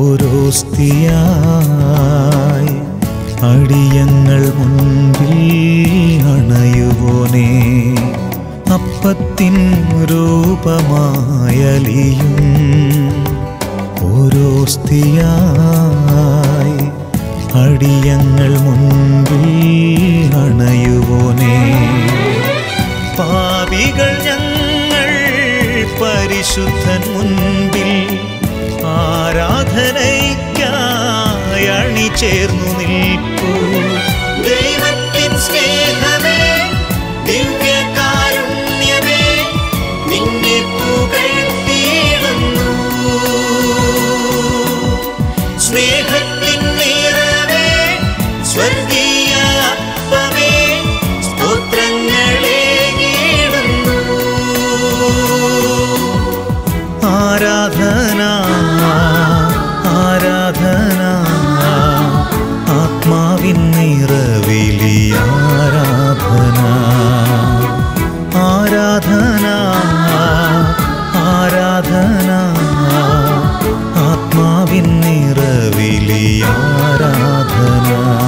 ഓരോസ്തിയായി അടിയങ്ങൾ മുൻപിൽ അണയുവോനേ അപ്പത്തിൻ രൂപമായലിയും ഓരോസ്തിയായി അടിയങ്ങൾ മുൻപിൽ അണയുവോനേ പാപികൾ ഞങ്ങൾ പരിശുദ്ധൻ മുൻപിൽ ആരാധനയ്ക്കായി അണിചേർന്നു നിൽപ്പൂ ദൈവത്തിൻ സ്നേഹമേ ദിവ്യകാരുണ്യമേ നിന്നെ പുകഴ്ത്തിയിടുന്നു സ്നേഹത്തിൻ നിറവേ സ്വർഗീയ അപ്പമേ സ്തോത്രങ്ങളെ ആരാധന ആരാധന ആത്മാവിൻ നിറവിലി ആരാധന ആരാധന ആരാധന ആത്മാവിൻ നിറവിലി ആരാധന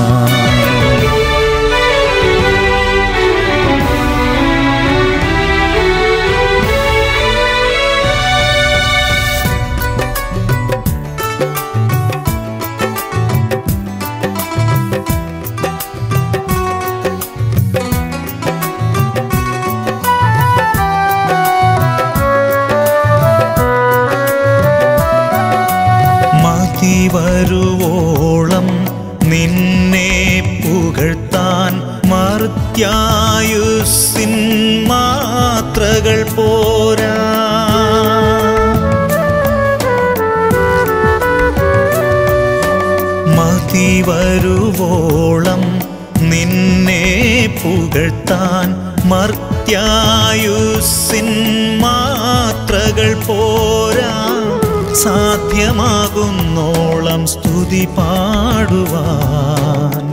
മതി വരുവോളം നിന്നെ പുകഴ്ത്താൻ മർത്യായുസിൻ മാത്രകൾ പോരാ മതി വരുവോളം നിന്നെ പുകഴ്ത്താൻ മർത്യായുസിൻ മാത്രകൾ പോരാ സാധ്യമാകുന്നോളം സ്തുതി പാടുവാൻ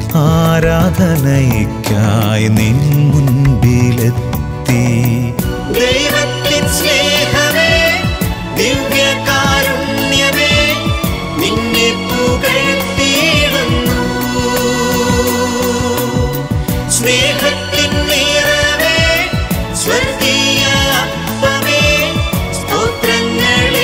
ആരാധനയ്ക്കായി നിൻ മുൻപിലെത്തി ദൈവത്തിൻ സ്നേഹമേ ദിവ്യകാരുണ്യമേ നിന്നെ പുകഴ്ത്തിയിടുന്നു സ്നേഹത്തിൻ നിറവേ സ്വർഗീയ അപ്പമേ സ്തോത്രങ്ങളെ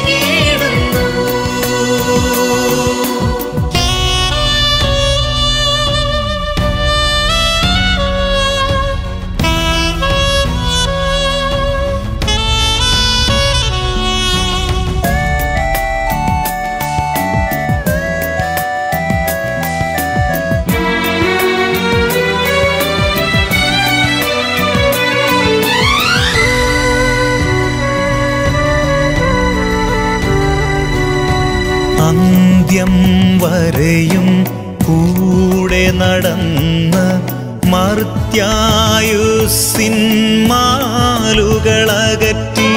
അന്ത്യം വരെയും കൂടെ നടന്ന് മർത്യായുസിൻ മാലുകളകറ്റി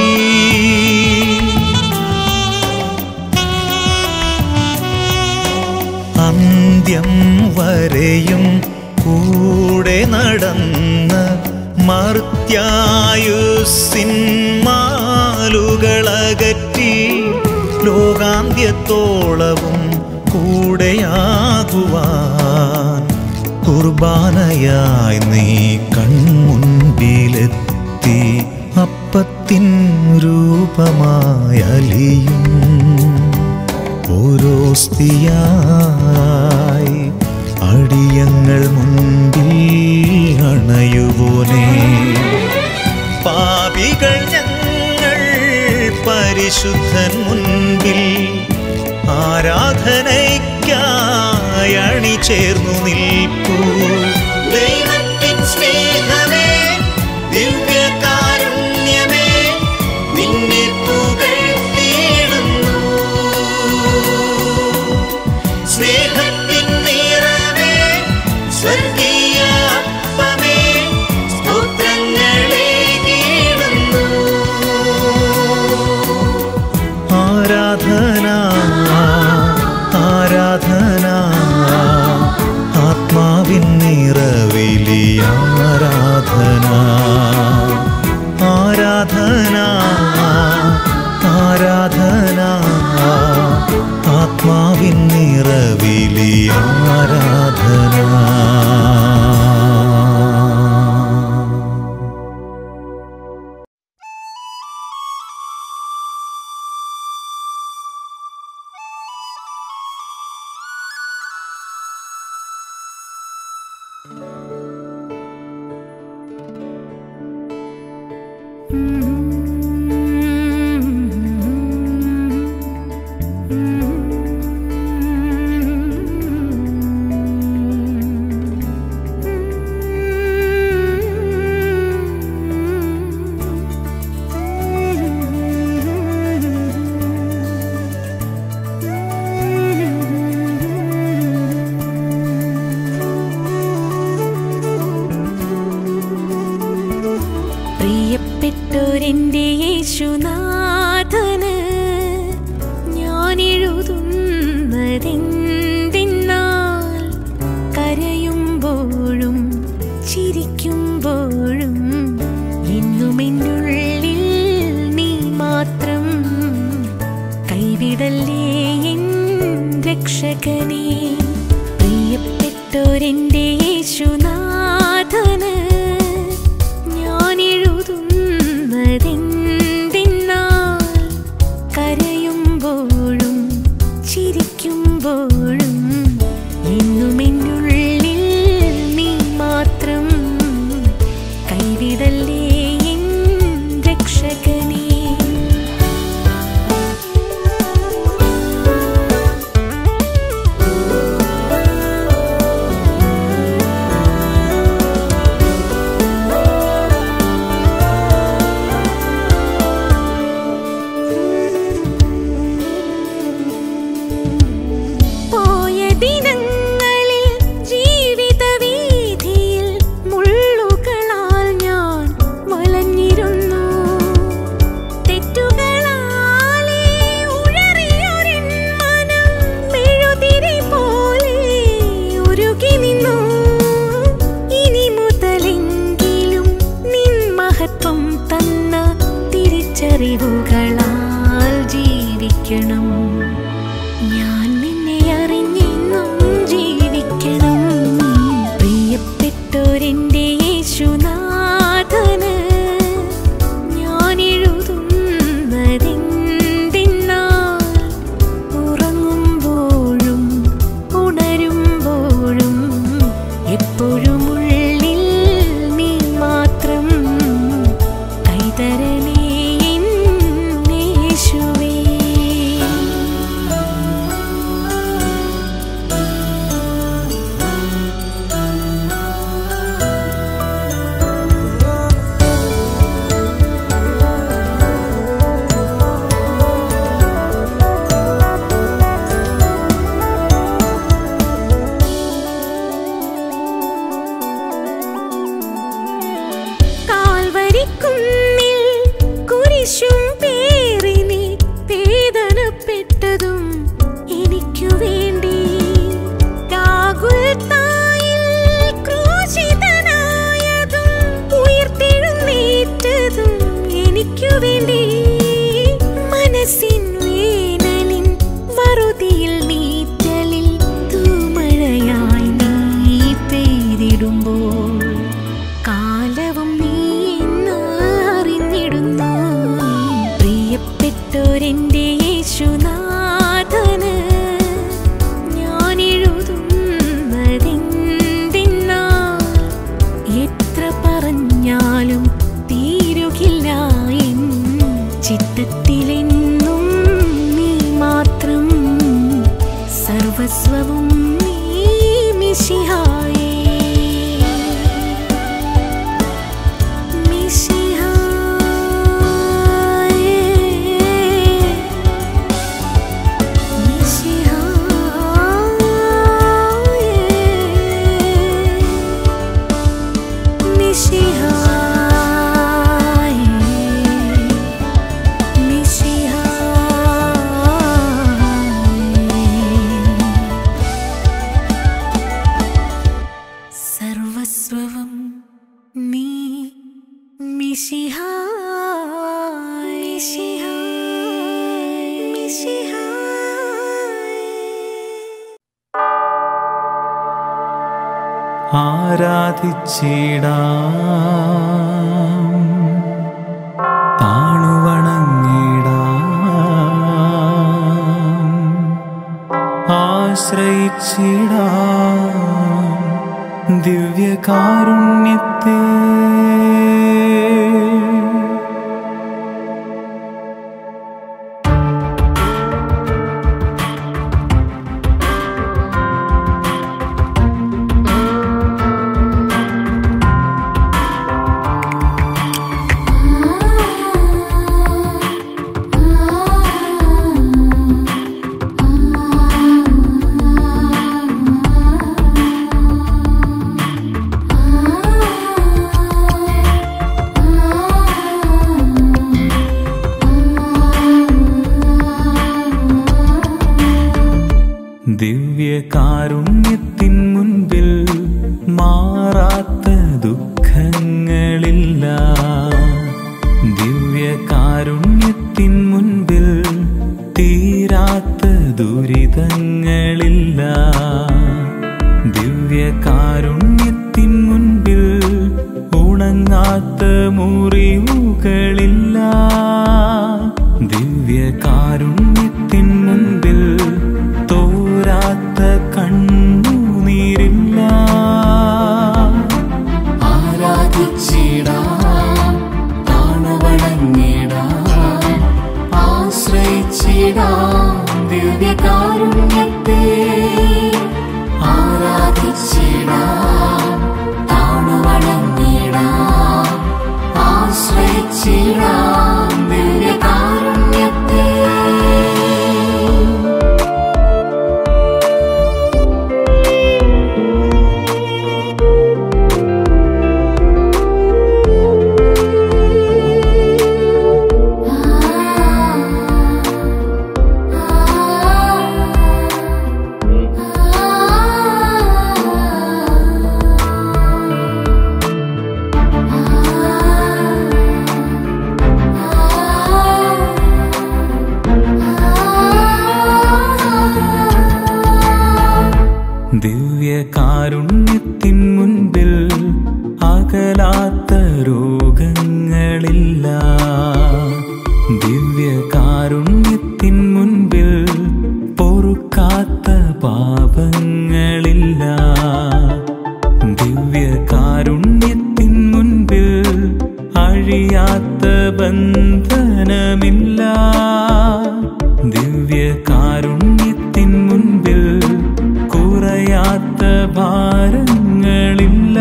അന്ത്യം വരെയും കൂടെ നടന്ന് മർത്യായുസിൻ മാലുകളകറ്റി ലോകാന്ത്യത്തോളവും കൂടെയാകുവാൻ കുർബാനയായി നീ കൺമുൻപിലെത്തി അപ്പത്തിൻ രൂപമായി അലിയും ഓരോസ്തിയായി അടിയങ്ങൾ മുൻപിൽ അണയുവോനേ പാപികൾ ഞങ്ങൾ പരിശുദ്ധൻ മുൻപിൽ ആരാധനയ്ക്കായി അണിചേർന്നു നിൽപ്പൂ ദൈവത്തിൻ സ്നേഹമേ ദിവ്യകാരുണ്യമേ നിന്നെ പുകഴ്ത്തിയിടുന്നു സ്നേഹത്തിൻ നിറവേ സ്വർഗീയ അപ്പമേ സ്തോത്രങ്ങളെ ആരാധന ആരാധന ആത്മാ യേശുനാഥന് ഞാൻ എഴുതുന്നതെന്തിന്നാൽ കരയുമ്പോഴും ചിരിക്കുമ്പോഴും എന്നും എന്നുള്ളിൽ നീ മാത്രം കൈവിടല്ലേ എൻ രക്ഷകനേ പ്രിയപ്പെട്ടോരെൻ്റെ യേശുനാഥന് ഞാൻ എഴുതുന്നതെന്തിന്നാൽ കരയുമ്പോഴും ചിരിക്കുമ്പോഴും എന്നും എന്നുള്ളിൽ നീ മാത്രം കൈവിടല്ലേ എൻ രക്ഷകനേ പോയ ദിനങ്ങളിൽ ജീവിത വീതിയിൽ മുള്ളുകളാൽ ഞാൻ വലഞ്ഞിരുന്നു തെറ്റുകളാലേ ഉഴറിയൊരെൻ മനം മെഴുതിരി പോലെ ഉരുകി നിന്നു ഇനി മുതലെങ്കിലും നിൻ മഹത്വം തന്ന തിരിച്ചറിവുകളാൽ ജീവിക്കണം ഞാൻ നിന്നെ അറിഞ്ഞെന്നും ജീവിക്കണം പ്രിയപ്പെട്ടോരെൻ്റെ യേശുനാഥന് ഞാൻ എഴുതുന്നതെന്തിന്നാൽ ഉറങ്ങുമ്പോഴും ഉണരുമ്പോഴും എപ്പോഴും ഉള്ളിൽ നീ മാത്രം കൈതരണേ എൻ യേശുവേ കാൽവരിക്കുന്നിൽ കുരിശും പേറി നീ വേദനപ്പെട്ടതും എനിക്കു വേണ്ടി ഗാഗുൽത്തായിൽ ക്രൂശിതനായതും ഉയിർത്തെഴുന്നേറ്റതും എനിക്കു വേണ്ടി മനസ്സിൻ വേനലിൻ വറുതിയിൽ നീറ്റലിൽ തൂമഴയായി നീ പെയ്തിടുമ്പോൾ കാലവും നീ എന്ന് അറിഞ്ഞിടുന്നു പ്രിയപ്പെട്ടോരെൻ്റെ യേശുനാഥന് ഞാൻ എഴുതുന്നതെന്തിന്നാൽ എത്ര പറഞ്ഞാലും തീരുകില്ല എൻ ചിത്തത്തിലെന്നും നീ മാത്രം സർവസ്വവും നീ മിശിഹായേ സർവസ്വവും നീ മിശിഹായ് മിശിഹായ് മിശിഹായ് ആരാധിച്ചിടാം താണുവണങ്ങിടാം ആശ്രയിച്ചിടാം ദിവ്യകാരുണ്യത്തെ ആ ദിവ്യകാരുണ്യത്തിൻ മുൻപിൽ മാറാത്ത ദുഃഖങ്ങളില്ല ദിവ്യകാരുണ്യത്തിൻ മുൻപിൽ തീരാത്ത ദുരിതങ്ങളില്ല ദിവ്യകാരുണ്യത്തിൻ മുൻപിൽ ഉണങ്ങാത്ത മുറിവുകളില്ല ദിവ്യകാരുണ്യത്തിൻ മുൻപിൽ തോരാത്ത കണ്ണുനീരില്ല ആരാധിച്ചിടാം താണവണങ്ങിടാം ആശ്രയിച്ചിടാം ദിവ്യകാരുണ്യത്തെ ആരാധിച്ചിടാം താണവണങ്ങിടാം ആശ്രയിച്ചിടാം ദിവ്യകാരുണ്യത്തെ ദിവ്യകാരുണ്യത്തിൻ മുൻപിൽ അകലാത്ത രോഗങ്ങളില്ല ദിവ്യകാരുണ്യത്തിൻ മുൻപിൽ പൊറുക്കാത്ത പാപങ്ങളില്ല ദിവ്യകാരുണ്യത്തിൻ മുൻപിൽ അഴിയാത്ത ബന്ധനമില്ല ദിവ്യകാരുണ്യത്തിൻ മുൻപിൽ കുറയാത്ത ഭാരങ്ങളില്ല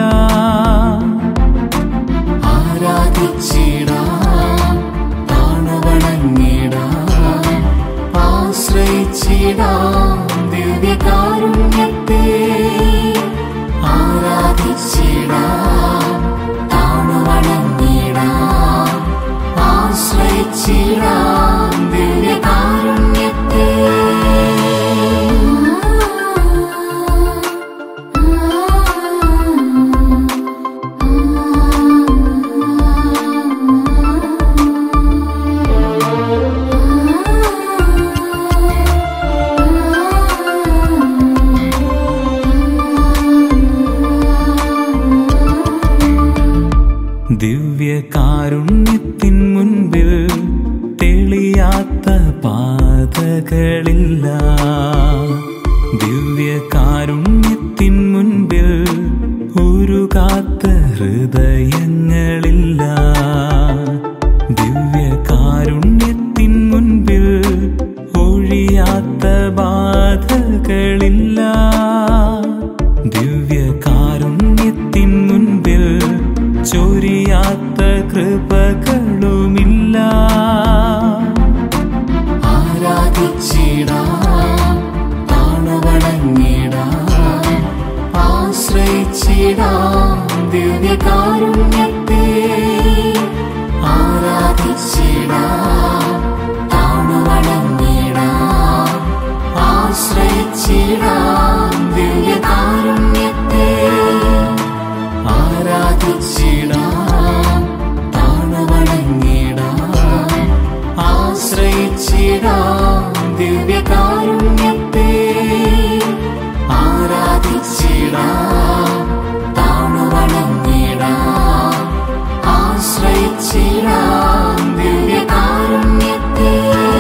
ആരാധിച്ചിടാം താണവണങ്ങിടാം ആശ്രയിച്ചിടാം ദിവ്യകാരുണ്യത്തെ ആരാധിച്ചിടാം താണവണങ്ങിടാം ആശ്രയിച്ചിടാം ദിവ്യകാരുണ്യത്തെ ദിവ്യകാരുണ്യത്തിൻ മുൻപിൽ തെളിയാത്ത പാതകളില്ല ദിവ്യകാരുണ്യത്തിൻ മുൻപിൽ ഉരുകാത്ത ഹൃദയങ്ങളില്ല ദിവ്യകാരുണ്യത്തിൻ മുൻപിൽ ഒഴിയാത്ത ബാധകളില്ല ദിവ്യകാരുണ്യത്തിൻ മുൻപിൽ ചൊരിയാത്ത കൃപകളുമില്ല ആരാധിച്ചിടാം താണവണങ്ങിടാം ആശ്രയിച്ചിടാം ദിവ്യകാരുണ്യത്തെ ആരാധിച്ചിടാം താണവണങ്ങിടാം ആശ്രയിച്ചിടാം ദിവ്യകാരുണ്യത്തെ ആരാധിച്ചിടാം താണവണങ്ങിടാം ആശ്രയിച്ചിടാം ദിവ്യകാരുണ്യത്തെ ആരാധിച്ചിടാം താണവണങ്ങിടാം ആശ്രയിച്ചിടാം ദിവ്യകാരുണ്യത്തെ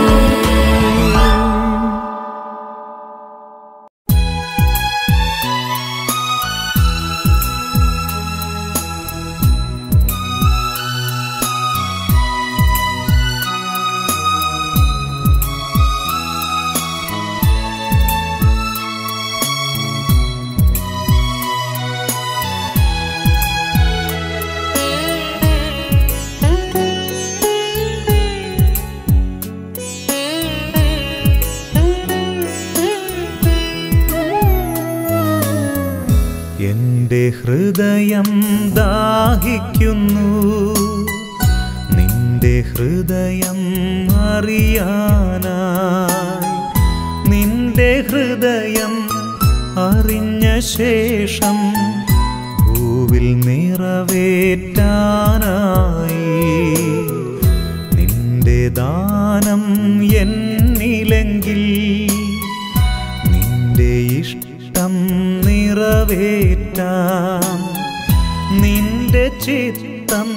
എന്റെ ഹൃദയം ദാഹിക്കുന്നു നിന്റെ ഹൃദയം അറിയാനായി നിന്റെ നിന്റെ ഹൃദയം അറിഞ്ഞ ശേഷം ഭൂവിൽ നിറവേറ്റാനായി നിന്റെ ദാനം എന്നിലെങ്കിൽ നിന്റെ ഇഷ്ടം നിറവേറ്റാം നിന്റെ ചിത്തം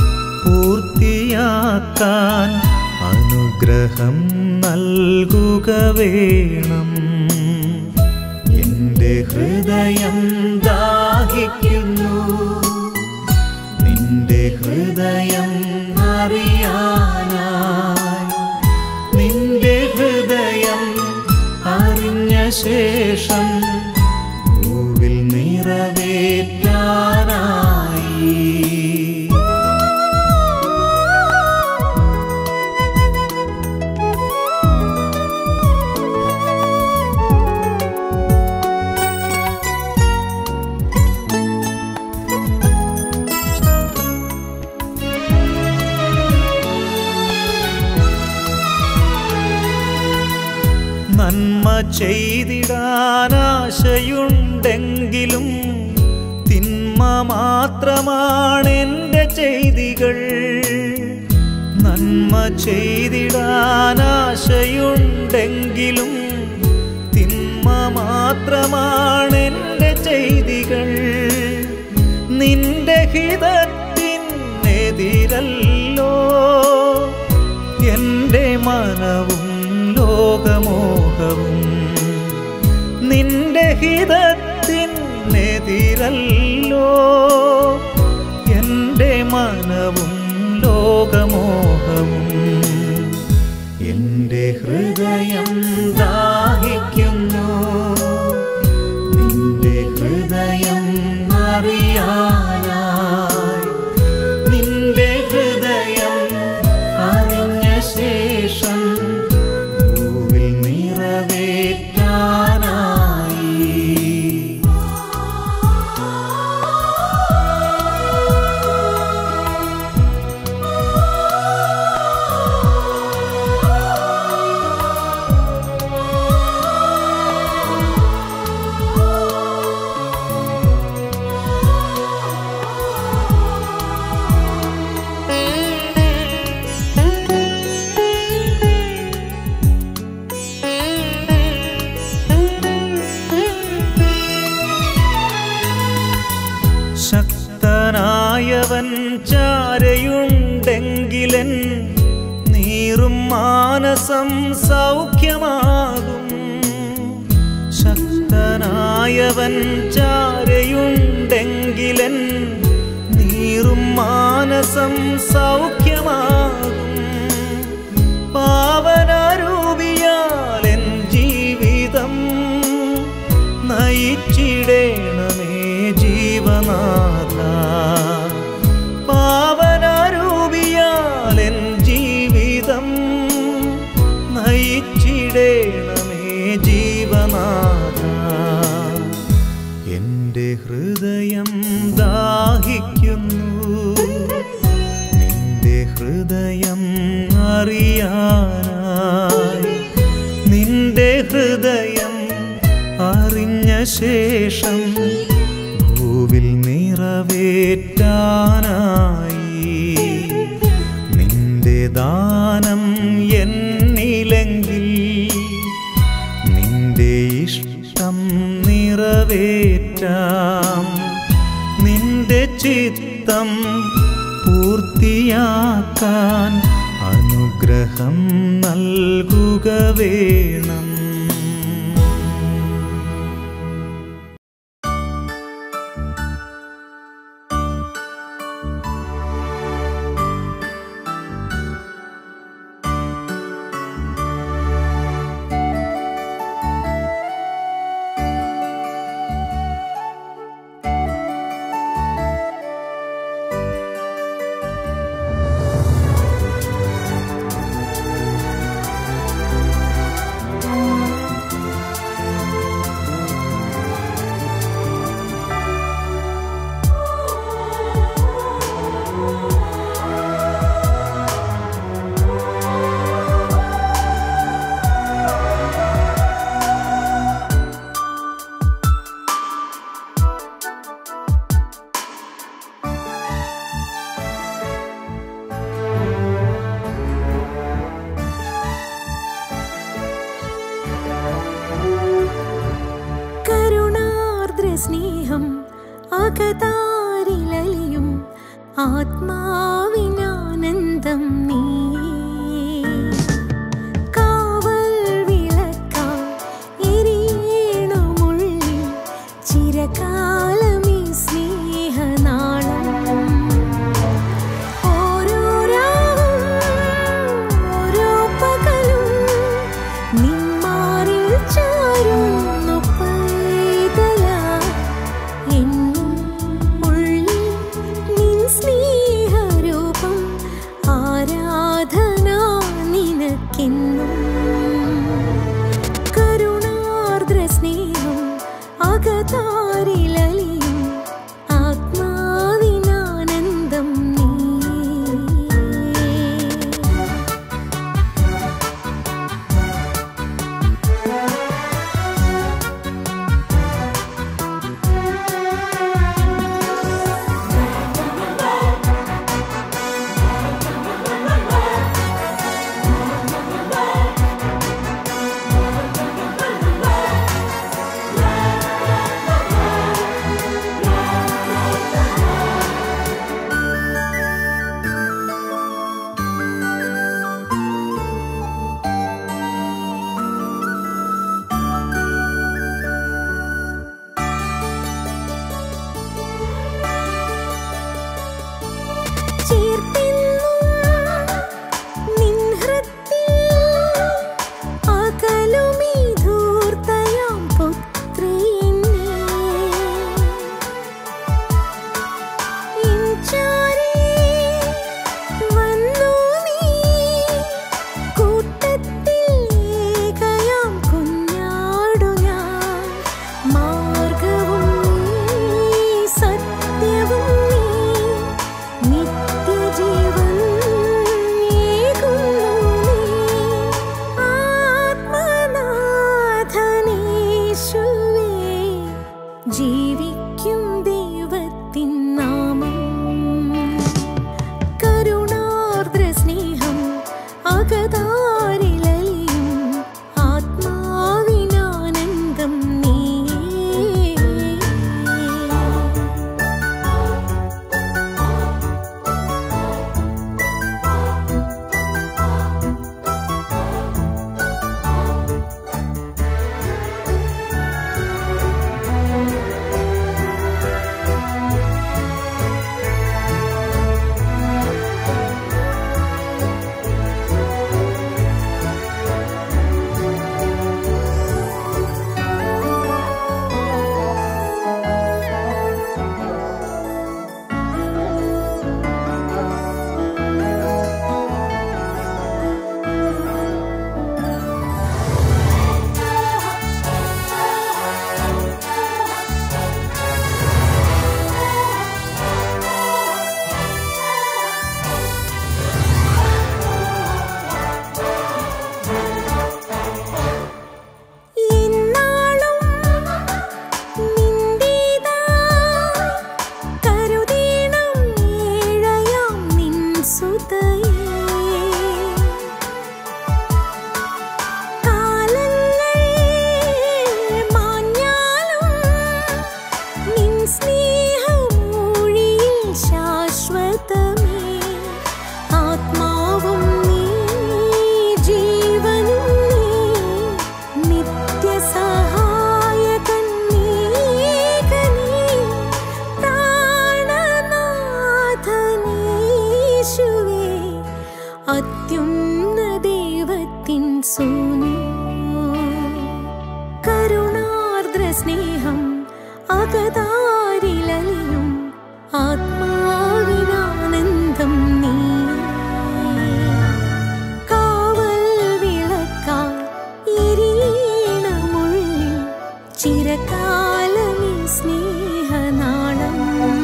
പൂർത്തിയാക്കാൻ അനുഗ്രഹം നൽകുക വേണം എന്റെ ഹൃദയം ദാഹിക്കുന്നു നിന്റെ ഹൃദയം അറിയാനായി നിന്റെ ഹൃദയം അറിഞ്ഞ ശേഷം ഭൂവിൽ നിറവേറ്റാനായി നന്മ ചെയ്തിടാനാശയുണ്ടെങ്കിലും തിന്മ മാത്രമാണ് എൻ്റെ ചെയ്തികൾ നന്മ ചെയ്തിടാനാശയുണ്ടെങ്കിലും തിന്മ മാത്രമാണ് എൻ്റെ ചെയ്തികൾ നിന്റെ ഹിതത്തിനെതിരല്ലോ എൻ്റെ മനവും ലോകമോഹവും നിന്റെ ഹിതത്തിനെതിരല്ലോ എൻ്റെ മനവും ലോകമോഹവും എൻ്റെ ഹൃദയം ദാഹിക്കുന്നു നിന്റെ ഹൃദയം അറിയാനായി നിന്റെ ഹൃദയം അറിഞ്ഞ ശേഷം ഭൂവിൽ നിറവേറ്റാനായി ശക്തനായവൻ ചാരയുണ്ടെങ്കിലൻ നീറും മാനസം സൗഖ്യമാകും ശക്തനായവൻ ചാരയുണ്ടെങ്കിലൻ നീറും മാനസം സൗഖ്യമാകും പാവനരൂപിയാലെൻ ജീവിതം നയിച്ചിടേണമേ ജീവനാഥ പാവനരൂപിയാലെൻ ജീവിതം നയിച്ചിടേണമേ ജീവനാഥ എൻ്റെ ഹൃദയം ദാഹിക്കുന്നു നിന്റെ ഹൃദയം അറിയാനായി നിന്റെ ഹൃദയം അറിഞ്ഞ ശേഷം ഭൂവിൽ നിറവേറ്റാനായി നിന്റെ ദാനം എന്നിലെങ്കിൽ നിന്റെ ഇഷ്ടം നിറവേറ്റാം നിന്റെ ചിത്തം പൂർത്തിയാക്കാൻ അനുഗ്രഹം നൽകുക വേണം ും സ്നേഹം അകതാരിലലിയും ആത്മാവിനാനന്ദം നീ കാവൽ വിളക്കാൽ എരിയണമുള്ളിൽ ചിരകാലമീ സ്നേഹനാളം ഓരോ രാവും ഓരോ പകലും നിന്മാറിൽ ചാരുന്നു പൈതലായി എന്നും ഉള്ളിൽ നിൻ സ്നേഹരൂപം ആരാധന നിനക്കെന്നും കരുണാർദ്ര സ്നേഹം അകതാരിലലിയും ആത്മാവിനാനന്ദം നീ മാർഗവും നീ സത്യവും നീ നിത്യജീവൻ ഏകുന്നു നീ ആത്മനാഥനീശുവേ ജീവിക്കും ദൈവത്തിൻ നാമം കരുണാർദ്ര സ്നേഹം അകതാരിലലിയും ആത്മാവിനാനന്ദം നീ എന്നാളും നിന്റേതാ കരുതീണം ഏഴയാം നിൻ സുതയേ കാലങ്ങൾ മാഞ്ഞാലും നിൻ സ്നേഹമൂഴിയിൽ ശാശ്വതമേ ആത്മാവും നീ ജീവനും നീ നിത്യസഹായകൻ നീകനീ പ്രാണനാഥനീശുവേ അത്യുന്ന ദൈവത്തിൻ സൂനു കരുണാർദ്ര സ്നേഹം അകതാരിലലിയും ആത്മാവിനാനന്ദം നീ കാവൽ വിളക്കാൽ എരിയണമുള്ളിൽ ചിരകാലമീ സ്നേഹനാളം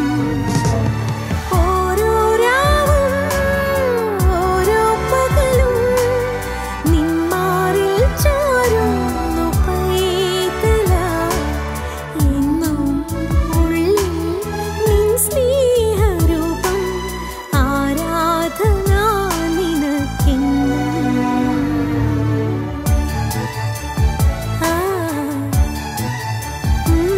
ഓരോ രാവും ഓരോ പകലും നിന്മാറിൽ ചാരുന്നു പൈതലായി എന്നും ഉള്ളിൽ നിൻ സ്നേഹരൂപം ആരാധന നിനക്കെന്നും ആ ഉം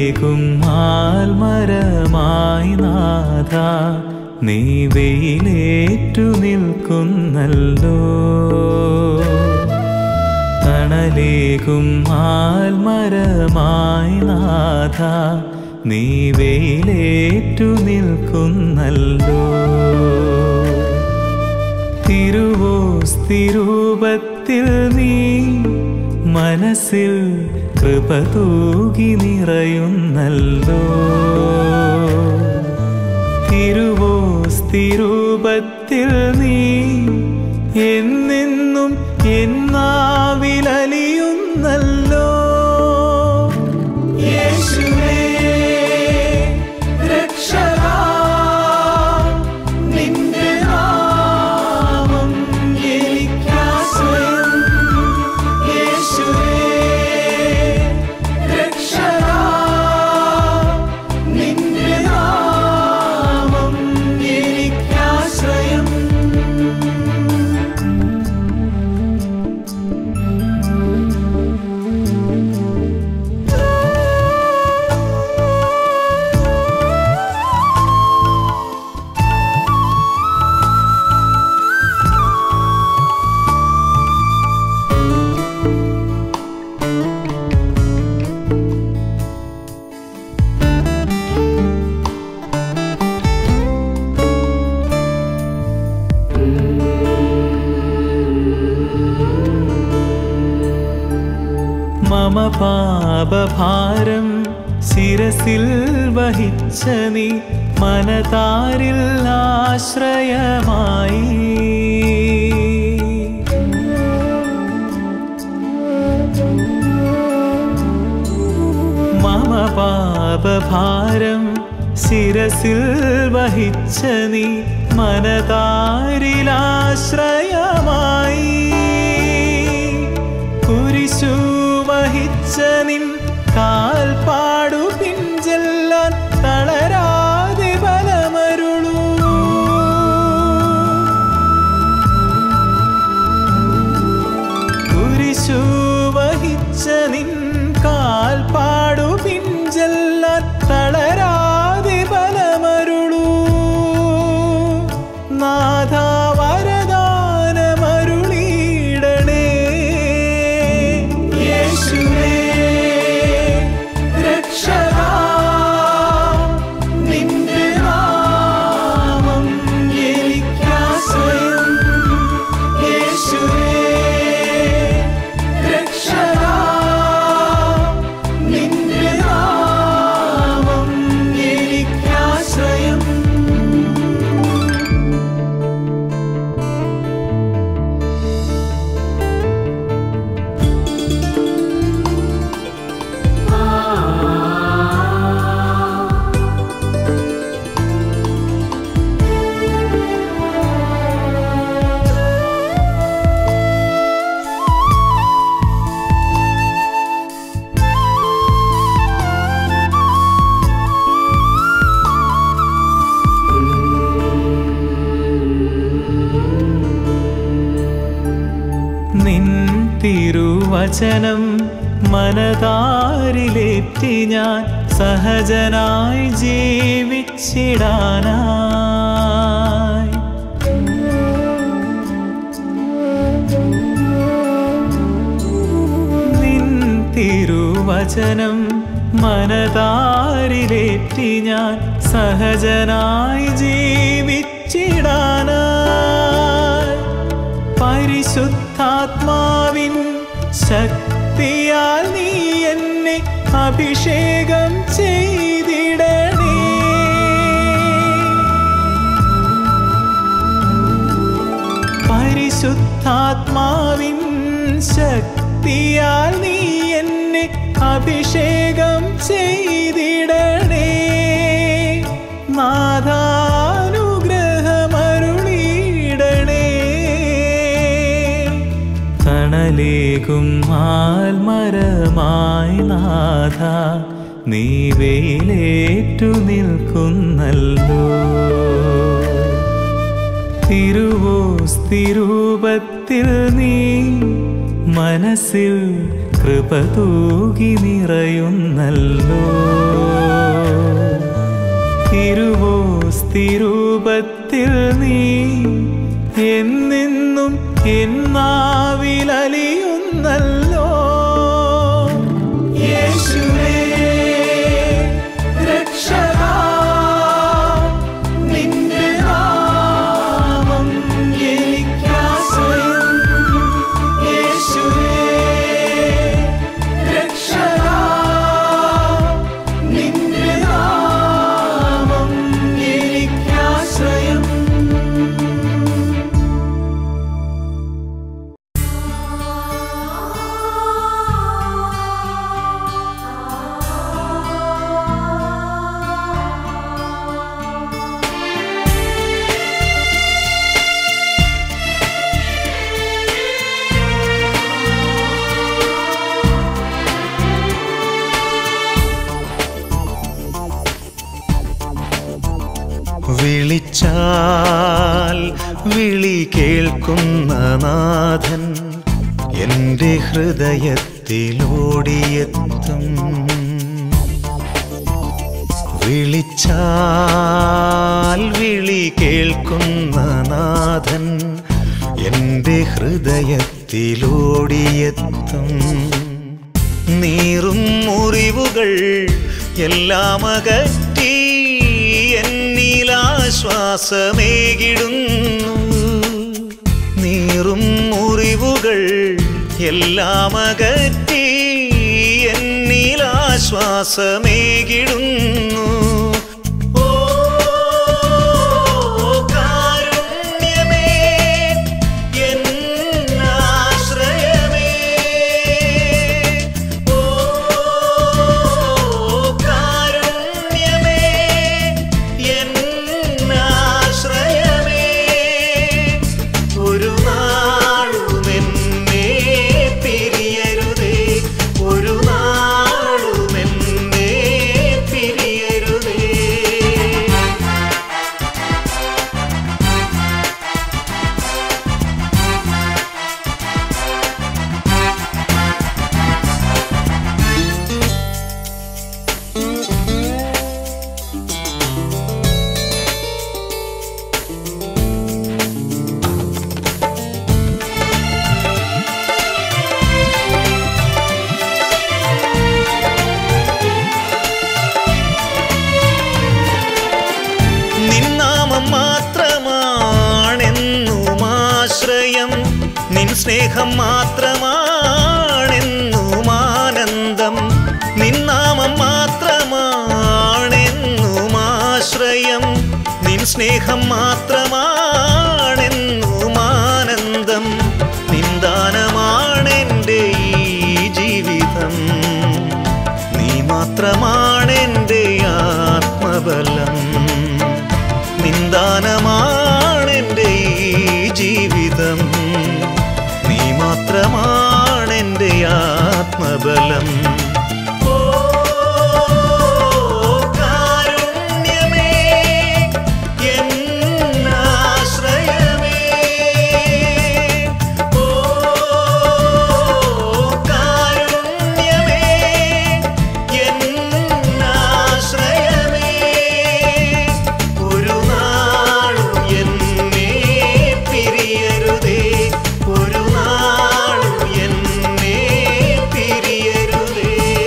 തണലേകും ആൽമരമായി നാഥ നീ വെയിലേറ്റു നിൽക്കുന്നല്ലോ തണലേകും ആൽമരമായി നാഥ നീ വെയിലേറ്റു നിൽക്കുന്നല്ലോ തിരുവോസ്തിരൂപത്തിൽ നീ മനസ്സിൽ കൃപ തൂകി നിറയുന്നല്ലോ തിരുവോസ്തിരൂപത്തിൽ നീ എന്നെന്നും എന്നാവിലലിയുന്നല്ലോ യേശുവേ രക്ഷകാ നിന്റെ നാമം എനിക്കാശ്രയം യേശുവേ രക്ഷകാ നിന്റെ നാമം എനിക്കാശ്രയം മമ പാപഭാരം ശിരസിൽ വഹിച്ച നീ മനതാരിൽ ആശ്രയമായി മമ പാപഭാരം ശിരസിൽ വഹിച്ച നീ മനതാരിൽ ആശ്രയമായി കുരിശു വഹിച്ച നിൻ കാൽപ്പാടു പിഞ്ചെല്ലാൻ തളരാതെ ബലമരുളൂ കുരിശു വഹിച്ച നിൻ കാൽപ്പാടു പിഞ്ചെല്ലാൻ തളരാതെ ബലമരുളൂ നാഥ വരദാനമരുളീടണേ യേശുവേ രക്ഷകാ നിന്റെ നാമം എനിക്കാശ്രയം യേശുവേ രക്ഷകാ നിന്റെ നാമം എനിക്കാശ്രയം നിൻ തിരുവചനം മനതാരിലേറ്റി ഞാൻ സഹജനായി ജീവിച്ചിടാനായി നിൻ തിരുവചനം മനതാരിലേറ്റി ഞാൻ സഹജനായി ജീവിച്ചിടാനായി പരിശുദ്ധാത്മാവിൻ ശക്തിയാൽ നീ എന്നെ അഭിഷേകം ചെയ്തിടണേ പരിശുദ്ധാത്മാവിൻ ശക്തിയാൽ നീ എന്നെ അഭിഷേകം ചെയ്തിടണേ നാഥാനുഗ്രഹമരുളിയിടണേ തണലേകും ആൽമരമായി നാഥ നീ വെയിലേറ്റു നിൽക്കുന്നല്ലോ തിരുവോസ്തിരൂപത്തിൽ നീ മനസ്സിൽ കൃപ തൂകി നിറയുന്നല്ലോ തിരുവോസ്തിരൂപത്തിൽ നീ എന്നെന്നും എന്നാവിലലിയുന്നല്ലോ യേശുവേ രക്ഷകാ നിന്റെ നാമം എനിക്കാശ്രയം യേശുവേ രക്ഷകാ നിന്റെ നാമം എനിക്കാശ്രയം വിളിച്ചാൽ വിളി കേൾക്കുന്ന നാഥൻ എൻ്റെ ഹൃദയത്തിലോടിയെത്തും വിളിച്ചാൽ വിളി കേൾക്കുന്ന നാഥൻ എൻ്റെ ഹൃദയത്തിലോടിയെത്തും നീറും മുറിവുകൾ എല്ലാം അകറ്റി എന്നിലാശ്വാസമേകിടുന്നു നീറും മുറിവുകൾ എല്ലാം അകറ്റി എന്നിലാശ്വാസമേകിടുന്നു ഓ കാരുണ്യമേ എന്നാശ്രയമേ ഓ കാരുണ്യമേ എന്നാശ്രയമേ ഒരു നാളും എന്നെ പിരിയരുതേ ഒരു നാളും എന്നെ പിരിയരുതേ നിന്നാമം മാത്രമാണെന്നും ആശ്രയം നിൻ സ്നേഹം മാത്രമാണെന്നും ആനന്ദം നിന്നാമം മാത്രമാണെന്നും ആശ്രയം നിൻ സ്നേഹം മാത്രമാണെന്നും ആനന്ദം നിന്ദാനമാണെൻ്റെ ഈ ജീവിതം നീ മാത്രമാണെൻ്റെ ആത്മബലം നിന്ദാനമാണെൻ്റെ ഈ ജീവിതം നീ മാത്രമാണെൻ്റെ ആത്മബലം ഓ കാരുണ്യമേ എന്നാശ്രയമേ ഓ കാരുണ്യമേ എന്നാശ്രയമേ ഒരു നാളും എന്നെ പിരിയരുതേ ഒരു നാളും എന്നെ പിരിയരുതേ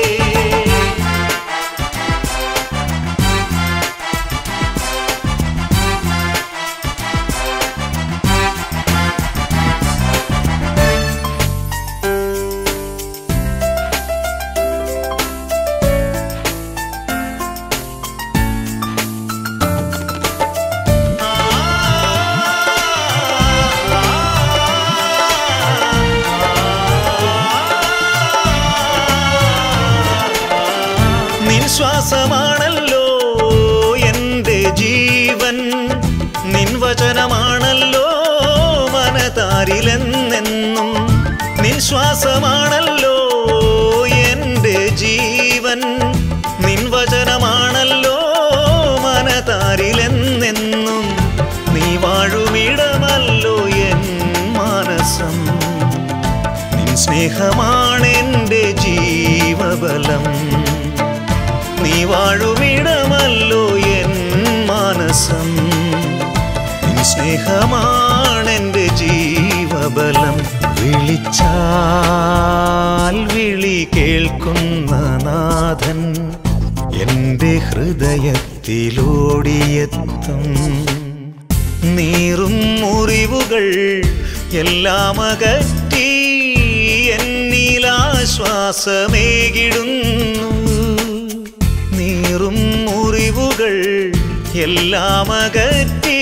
നിൻ ശ്വാസമാണല്ലോ എൻ്റെ ജീവൻ നിൻ വചനമാണല്ലോ മനതാരിലെന്നെന്നും നിൻ ശ്വാസമാണല്ലോ എൻ്റെ ജീവൻ നിൻ വചനമാണല്ലോ മനതാരിലെന്നെന്നും നീ വാഴുമിടമല്ലോ എൻ മാനസം നിൻ സ്നേഹമാണ് എൻ്റെ ശ്വാസം നിൻ സ്നേഹമാണെന്റെ ജീവബലം വിളിച്ചാൽ വിളി കേൾക്കുന്ന നാഥൻ എന്റെ ഹൃദയത്തിലോടിയെത്തും നീറും മുറിവുകൾ എല്ലാം അകറ്റി എന്നിലാശ്വാസമേകിടുന്നു നീറും മുറിവുകൾ എല്ലാം അകറ്റി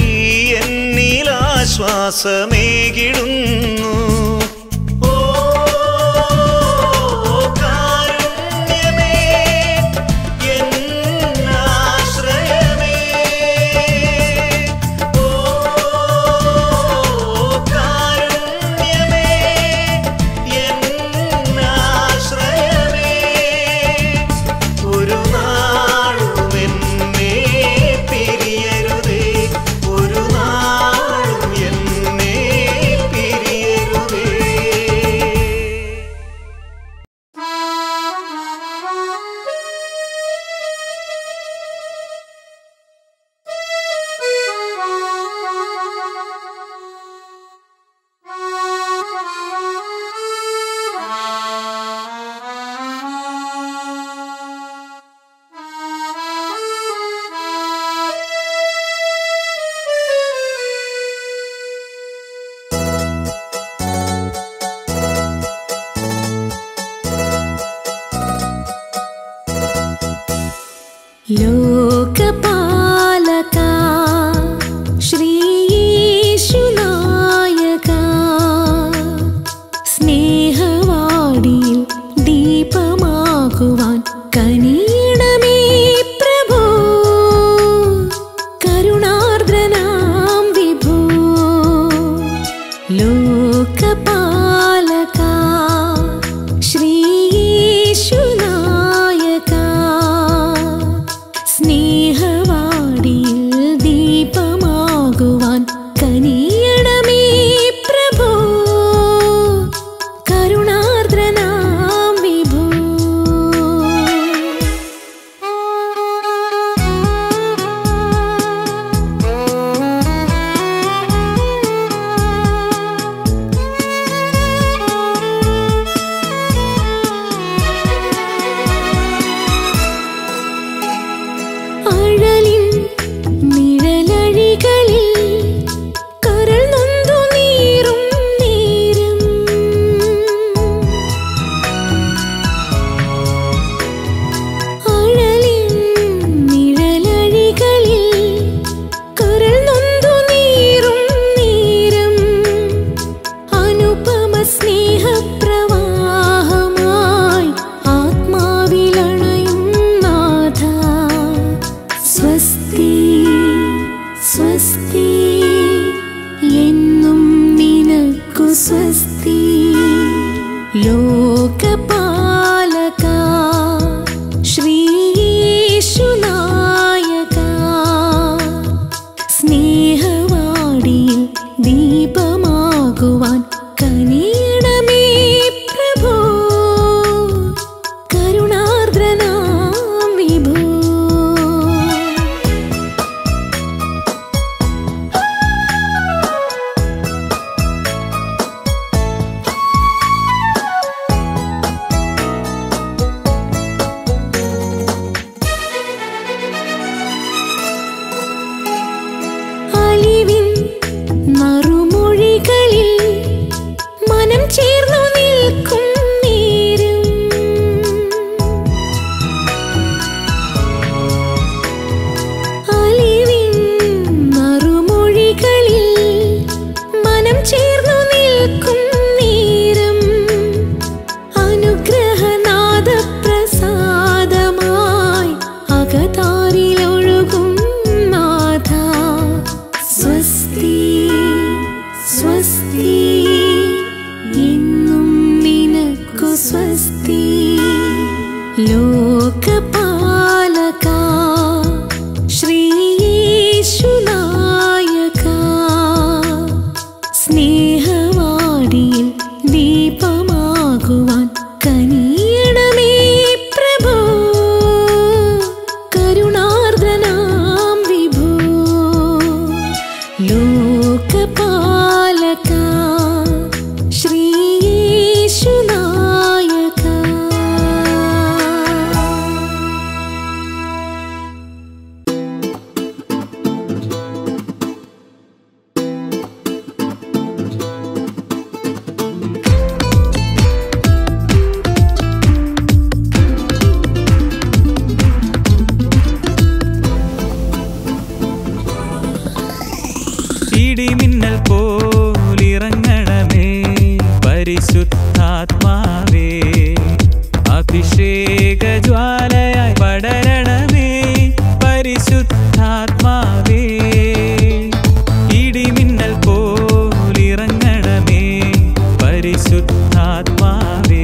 എന്നിലാശ്വാസമേകിടുന്നു ഓ കാരുണ്യമേ എന്നാശ്രയമേ ഓ കാരുണ്യമേ എന്നാശ്രയമേ ഒരു നാളും എന്നെ പിരിയരുതേ ഒരു നാളും എന്നെ പിരിയരുതേ ലോകപാലക ശ്രീയേശുനായക സ്നേഹവാടിയിൽ ദീപമാകുവാൻ കനിയണമേ പ്രഭോ കരുണാർദ്രനാം വിഭോ ലോകപാലക ശ്രീയേശുനായക സ്നേഹവാടിയിൽ ദീപമാകുവാൻ കനിയണമേ പ്രഭോ കരുണാർദ്രനാം വിഭോ അഴലിൻ നിഴലഴികളിൽ കരൾ നൊന്തു നീറും നേരം അഴലിൻ നിഴലഴികളിൽ കരൾ നൊന്തു നീറും നേരം അനുപമ സ്നേഹപ്രവാഹമായി ആത്മാവിലണയും നാഥ സ്വസ്തി സ്വസ്തി എന്നും നിനക്കു സ്വസ്തി ലോകപാലക ശ്രീയേശുനായക സ്നേഹവാടിയിൽ ദീപമാകുവാൻ കനിയണമേ പ്രഭോ കരുണാർദ്രനാം വിഭോ അലിവിൻ നറുമൊഴികളിൽ മനം ചേർന്നു നിൽക്കും നേരം അലിവിൻ നറുമൊഴികളിൽ മനം ചേർന്നു നിൽക്കും നേരം അനുഗ്രഹനാദ പ്രസാദമായി അകതാരിലൊഴുകും നാഥ സ്വസ്തി സ്വസ്തി എന്നും നിനക്കു സ്വസ്തി ലോകപാലക ശ്രീയേശുനായക സ്നേഹ പരിശുദ്ധാത്മാവേ അഭിഷേക ജ്വാലയായി പടരണമേ പരിശുദ്ധാത്മാവേ ഇടിമിന്നൽ പോലിറങ്ങണമേ പരിശുദ്ധാത്മാവേ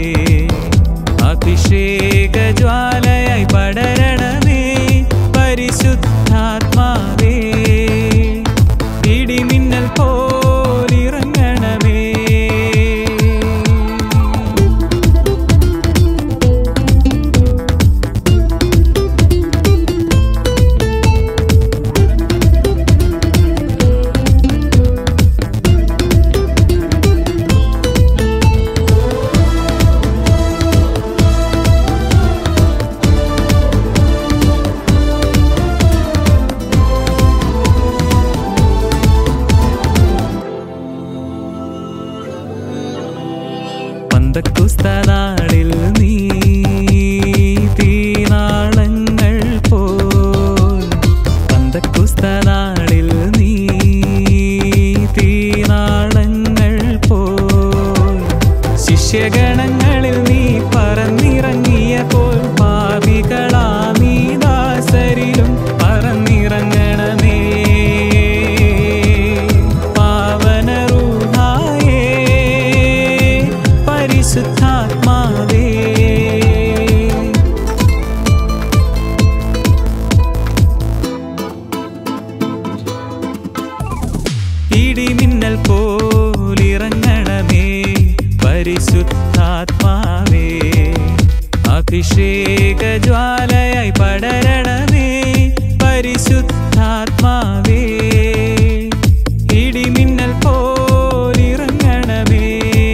അഭിഷേക ജ്വാലയായി പടരണമേ പരിശുദ്ധാത്മാവേ ഇടിമിന്നൽ പോലിറങ്ങണമേ പന്തക്കുസ്തനാളിൽ നീ തീനാളങ്ങൾ പോൽ പന്തക്കുസ്തനാളിൽ നീ തീനാളങ്ങൾ പോൽ ശിഷ്യഗണങ്ങളിൽ നീ പറന്നിറങ്ങിയപ്പോൾ പാപികളാ നീ ദാസരിലും പറന്നിറങ്ങണമേ പാവനറുഹായേ പരിശുദ്ധാത്മാവേ ഇടിമിന്നൽ പോലിറങ്ങണമേ പരിശുദ്ധാത്മാവേ അഭിഷേക ജ്വാലയായി പടരണമേ പരിശുദ്ധാത്മാവേ ഇടിമിന്നൽ പോലിറങ്ങണമേ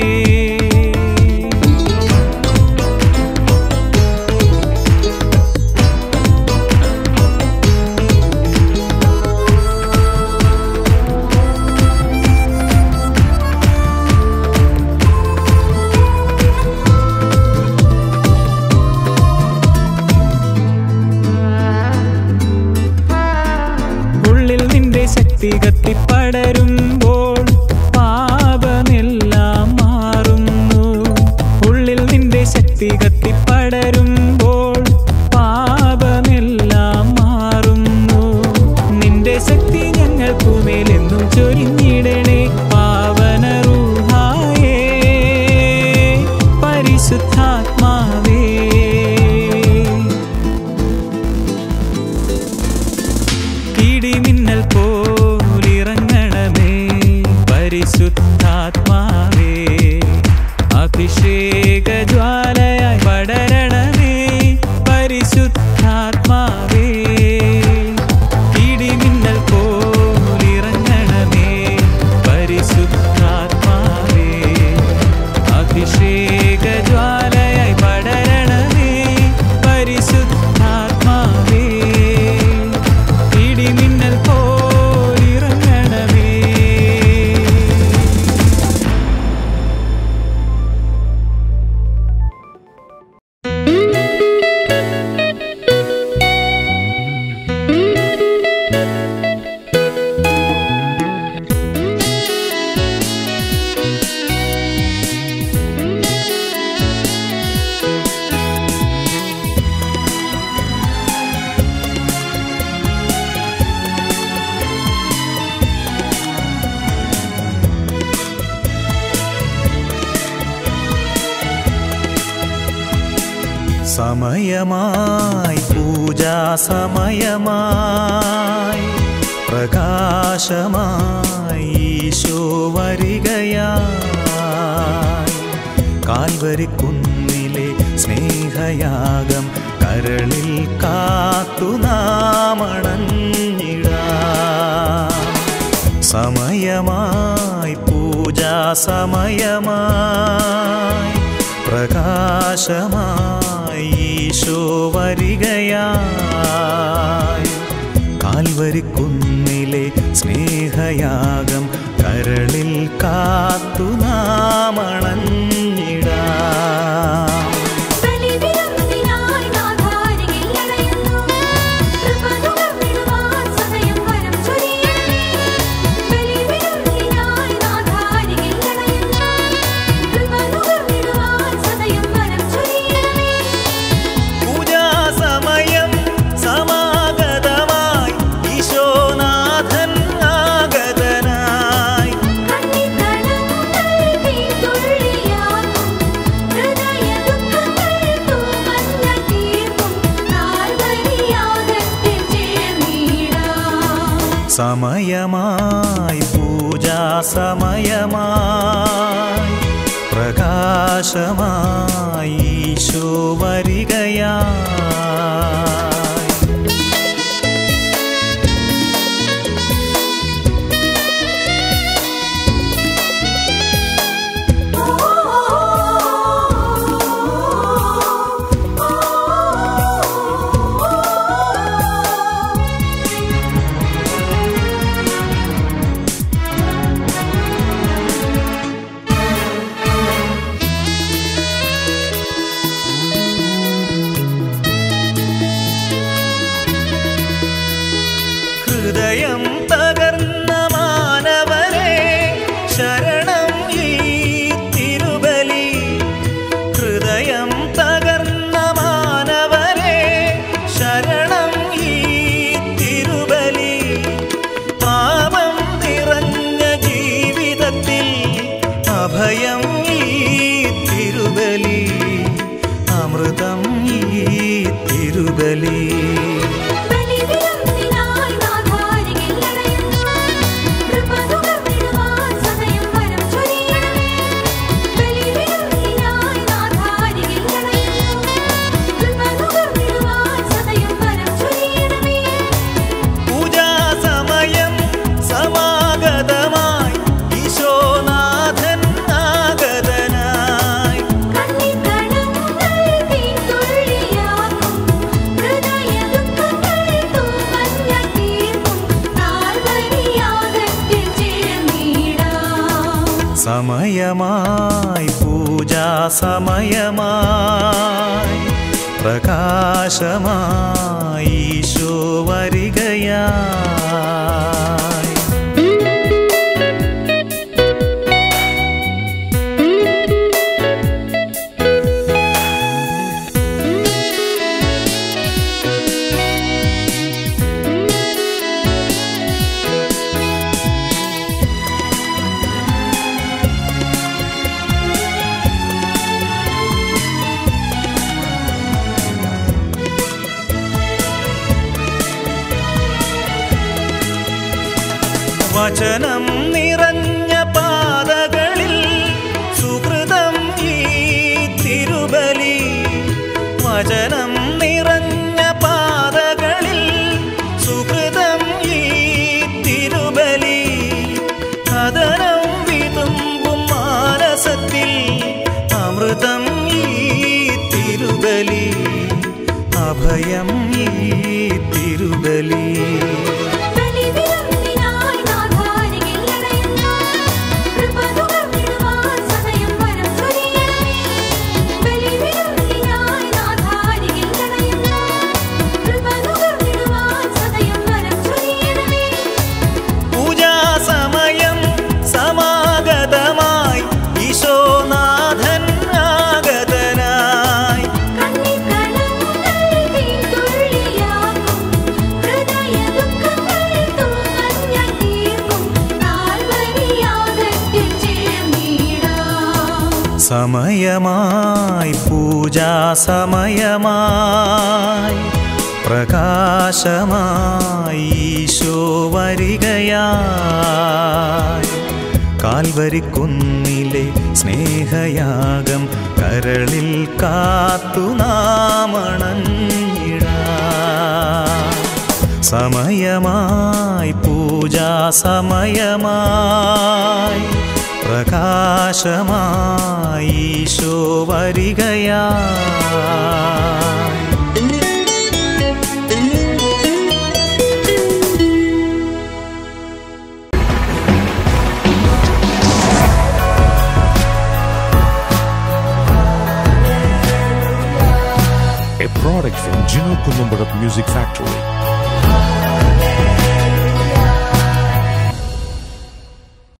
ഉള്ളിൽ നിന്റെ ശക്തി കത്തിപ്പടരുമ്പോൾ പാപമെല്ലാം മാറുന്നു ഉള്ളിൽ നിന്റെ ശക്തി കത്തിപ്പടരുമ്പോൾ പാപമെല്ലാം മാറുന്നു നിന്റെ ശക്തി ഞങ്ങൾക്കുമേലെന്നും ചൊരിഞ്ഞിടണേ പാവനറുഹായേ പരിശുദ്ധാത്മാവേ ഇടിമിന്നൽ പോലിറങ്ങണമേ പരിശുദ്ധാത്മാവേ അഭിഷേക ജ്വാലയായി പടരണമേ പരിശുദ്ധാത്മാവേ ഇടിമിന്നൽ പോലിറങ്ങണമേ പരിശുദ്ധാത്മാവേ അഭിഷേക ജ്വാലയായി പടരണമേ പരിശുദ്ധാത്മാവേ ഇടിമിന്നൽ പോലിറങ്ങണമേ സമയമായി പൂജാ സമയമായി പ്രകാശമായി ഈശോ വരികയായി കാൽവരിക്കുന്നിലെ സ്നേഹയാഗം കരളിൽ കാത്തു നാമണഞ്ഞിടാം സമയമായി പൂജാ സമയമായി പ്രകാശമായി ഈശോ വരികയായി കാൽവരിക്കുന്നിലെ സ്നേഹയാഗം കരളിൽ കാത്തു നാമണഞ്ഞിടാം ബലിവിരുന്നിനായി നാഥാരികിൽ അണയുന്നു. കൃപ നുകർന്നിടുവാൻ സദയം വരം ചൊരിയണമേ. ബലിവിരുന്നിനായി നാഥാരികിൽ അണയുന്നു. കൃപ പൂജാസമയമായി പ്രകാശമായി ഈശോ വരികയായി ഹൃദയം തകർന്ന മാനവരെ ശരണം ഈ തിരുബലി ഹൃദയം തകർന്ന മാനവരെ ശരണം ഈ തിരുബലി പാപം നിറഞ്ഞ ജീവിതത്തിൽ അഭയം ഈ തിരുബലി അമൃതം ഈ തിരുബലി ബലിവിരുന്നിനായി നാഥാരികിൽ അണയുന്നു. കൃപതുകർന്നിടുവാൻ സദയം വരം ചൊരിയണമേ. ബലിവിരുന്നിനായി നാഥാരികിൽ അണയുന്നു. കൃപതുകർന്നിടുവാൻ സദയം വരം ചൊരിയണമേ. പൂജാസമയം സമാഗതമായി ഈശോനാഥൻ ആഗതനായി കണ്ണിക്കണങ്ങൾ തീത്തുള്ളിയാക്കും. ഹൃദയദുഃഖങ്ങൾ തൂമഞ്ഞ തീർക്കും. കാൽവരിയാഗത്തിൽ ചേർന്നിടാം. സമയമായി പൂജാസമയമായി പ്രകാശമായി ഈശോ വരികയായി വചനം നിറഞ്ഞ പാതകളിൽ സുഹൃതം ഈ തിരുബലി വചനം നിറഞ്ഞ പാതകളിൽ സുഹൃതം ഈ തിരുബലി കഥനം വിതുമ്പും മാനസത്തിൽ അമൃതം ഈ തിരുബലി അഭയം ഈ തിരുബലി ബലിവിരുന്നിനായി നാഥാരികിൽ അണയുന്നു. കൃപതുകർന്നിടുവാൻ സദയം വരം ചൊരിയണമേ. ബലിവിരുന്നിനായി നാഥാരികിൽ അണയുന്നു. കൃപതുകർന്നിടുവാൻ സദയം വരം ചൊരിയണമേ. പൂജാസമയം സമാഗതമായി ഈശോനാഥൻ ആഗതനായി കണ്ണിക്കണങ്ങൾ തീത്തുള്ളിയാക്കും. ഹൃദയദുഃഖങ്ങൾ തൂമഞ്ഞ തീർക്കും. കാൽവരിയാഗത്തിൽ ചേർന്നിടാം. സമയമായി പൂജാസമയമായി പ്രകാശമായി ഈശോ വരികയായി കാൽവരിക്കുന്നിലെ സ്നേഹയാഗം കരളിൽ കാത്തു നാമണഞ്ഞിടാം സമയമായി പൂജാസമയമായി പ്രകാശമായി Isho വരികയായി a product from Gino Columbarat Music Factory.